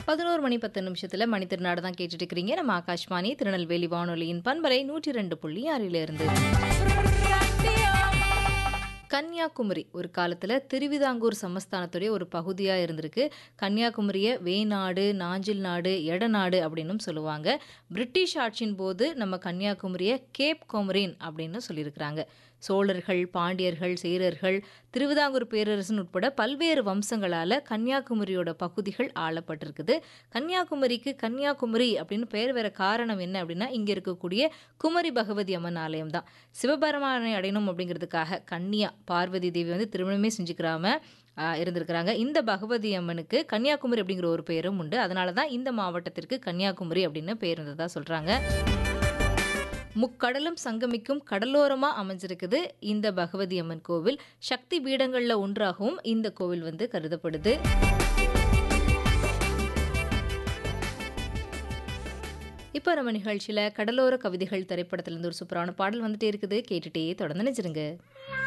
பதினோரு மணி பத்து நிமிஷத்துல மணித்திருநாடு தான் கேட்டுட்டு இருக்கிறீங்க நம்ம ஆகாஷ்வாணி திருநெல்வேலி வானொலியின் பண்பலை நூற்றி ரெண்டு புள்ளி ஆறில இருந்து கன்னியாகுமரி ஒரு காலத்தில் திருவிதாங்கூர் சமஸ்தானத்துடைய ஒரு பகுதியாக இருந்திருக்கு கன்னியாகுமரியை வேநாடு நாஞ்சில் நாடு எடநாடு அப்படின்னும் சொல்லுவாங்க பிரிட்டிஷ் ஆட்சியின் போது நம்ம கன்னியாகுமரியை கேப் கொமரின் அப்படின்னு சொல்லியிருக்கிறாங்க சோழர்கள் பாண்டியர்கள் சேரர்கள் திருவிதாங்கூர் பேரரசன் உட்பட பல்வேறு வம்சங்களால் கன்னியாகுமரியோட பகுதிகள் ஆளப்பட்டிருக்குது கன்னியாகுமரிக்கு கன்னியாகுமரி அப்படின்னு பெயர் வேற காரணம் என்ன அப்படின்னா இங்கே இருக்கக்கூடிய குமரி பகவதி அம்மன் ஆலயம் தான் சிவபெருமானை அடையணும் அப்படிங்கிறதுக்காக கன்னியா பார்வதி தேவி வந்து திருமணமே செஞ்சுக்கிறாம ஆஹ், இருந்திருக்கிறாங்க இந்த பகவதி அம்மனுக்கு கன்னியாகுமரி அப்படிங்கிற ஒரு பெயரும் உண்டு அதனால தான் இந்த மாவட்டத்திற்கு கன்னியாகுமரி அப்படின்னு பெயர் இருந்ததா சொல்கிறாங்க முக்கடலும் சங்கமிக்கும் கடலோரமா அமைஞ்சிருக்குது இந்த பகவதி அம்மன் கோவில் சக்தி பீடங்கள்ல ஒன்றாகவும் இந்த கோவில் வந்து கருதப்படுது இப்போ நம்ம நிகழ்ச்சியில கடலோர கவிதைகள் திரைப்படத்துல இருந்து ஒரு சூப்பரான பாடல் வந்துட்டே இருக்குது கேட்டுட்டே தொடர்ந்து நினைச்சிருங்க